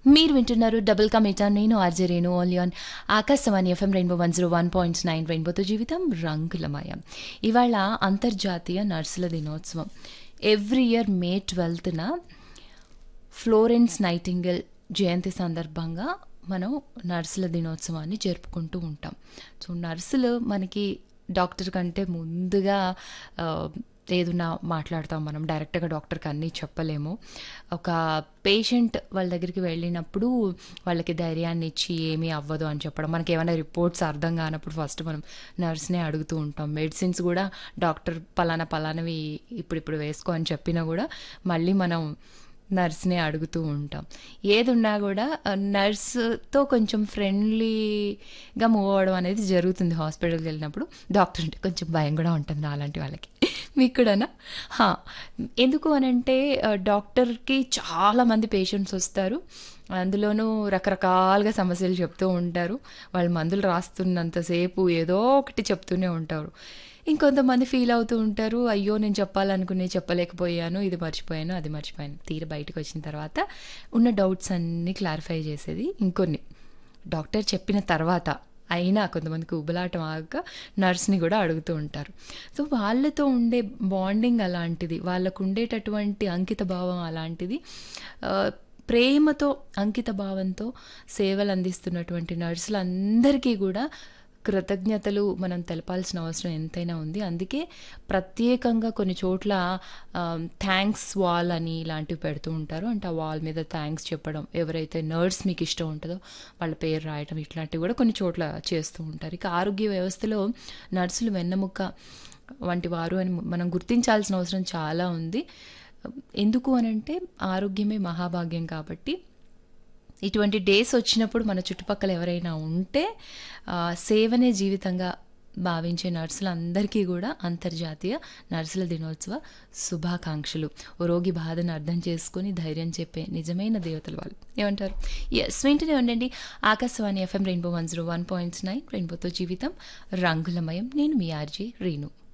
మీరు వింటున్నారు డబుల్ కమిటా నేను RJ Renu only on Akashvani FM rainbow one zero one point nine రెయిన్బోతో జీవితం రంగులమయం ఇవాళ అంతర్జాతీయ నర్సుల దినోత్సవం ఎవ్రీ ఇయర్ మే ట్వెల్త్న ఫ్లోరెన్స్ నైటింగల్ జయంతి సందర్భంగా మనం నర్సుల దినోత్సవాన్ని జరుపుకుంటూ ఉంటాం సో నర్సులు మనకి డాక్టర్ కంటే ముందుగా ఆ, ఏదున్నా మాట్లాడతాం మనం డైరెక్ట్గా డాక్టర్కి అన్నీ చెప్పలేము ఒక పేషెంట్ వాళ్ళ దగ్గరికి వెళ్ళినప్పుడు వాళ్ళకి ధైర్యాన్ని ఇచ్చి ఏమీ అవ్వదు అని చెప్పడం మనకి ఏమైనా రిపోర్ట్స్ అర్థం కానప్పుడు ఫస్ట్ మనం నర్స్నే అడుగుతూ ఉంటాం మెడిసిన్స్ కూడా డాక్టర్ పలానా పలానవి ఇప్పుడు ఇప్పుడు వేసుకో అని చెప్పినా కూడా మళ్ళీ మనం నర్స్నే అడుగుతూ ఉంటాం ఏది ఉన్నా కూడా ఆ, నర్సుతో కొంచెం ఫ్రెండ్లీగా మూవ్ అవ్వడం అనేది జరుగుతుంది హాస్పిటల్కి వెళ్ళినప్పుడు డాక్టర్ అంటే కొంచెం భయం కూడా ఉంటుంది అలాంటి వాళ్ళకి మీకు కూడానా హా. ఎందుకు అనంటే ఆ, డాక్టర్కి చాలామంది పేషెంట్స్ వస్తారు అందులోనూ రకరకాలుగా సమస్యలు చెప్తూ ఉంటారు వాళ్ళు మందులు రాస్తున్నంతసేపు ఏదో ఒకటి చెప్తూనే ఉంటారు ఇంకొంతమంది ఫీల్ అవుతూ ఉంటారు అయ్యో నేను చెప్పాలనుకునే చెప్పలేకపోయాను ఇది మర్చిపోయాను అది మర్చిపోయాను తీర బయటకు వచ్చిన తర్వాత ఉన్న డౌట్స్ అన్నీ క్లారిఫై చేసేది ఇంకొన్ని డాక్టర్ చెప్పిన తర్వాత అయినా కొంతమందికి ఉబలాటం ఆగక నర్స్ని కూడా అడుగుతూ ఉంటారు సో వాళ్ళతో ఉండే బాండింగ్ అలాంటిది వాళ్ళకు ఉండేటటువంటి అంకిత భావం అలాంటిది ఆ, ప్రేమతో అంకిత భావంతో సేవలు అందిస్తున్నటువంటి నర్సులందరికీ కూడా కృతజ్ఞతలు మనం తెలపాల్సిన అవసరం ఎంతైనా ఉంది అందుకే ప్రత్యేకంగా కొన్ని చోట్ల థ్యాంక్స్ వాల్ అని ఇలాంటివి పెడుతూ ఉంటారు అంటే ఆ వాల్ మీద థ్యాంక్స్ చెప్పడం ఎవరైతే నర్స్ మీకు ఇష్టం ఉంటుందో వాళ్ళ పేరు రాయడం ఇట్లాంటివి కూడా కొన్ని చోట్ల చేస్తూ ఉంటారు ఇక ఆరోగ్య వ్యవస్థలో నర్సులు వెన్నముక్క వంటి వారు అని మనం గుర్తించాల్సిన అవసరం చాలా ఉంది ఎందుకు అనంటే ఆరోగ్యమే మహాభాగ్యం కాబట్టి ఇటువంటి డేస్ వచ్చినప్పుడు మన చుట్టుపక్కల ఎవరైనా ఉంటే ఆ, సేవనే జీవితంగా భావించే నర్సులందరికీ కూడా అంతర్జాతీయ నర్సుల దినోత్సవ శుభాకాంక్షలు ఓ రోగి బాధను అర్థం చేసుకొని ధైర్యం చెప్పే నిజమైన దేవతలు వాళ్ళు ఏమంటారు ఎస్ వెంటనే ఉండండి Akashvani FM rainbow one zero one point nine రెయిన్బోతో జీవితం రంగులమయం నేను మీ ఆర్జే రీను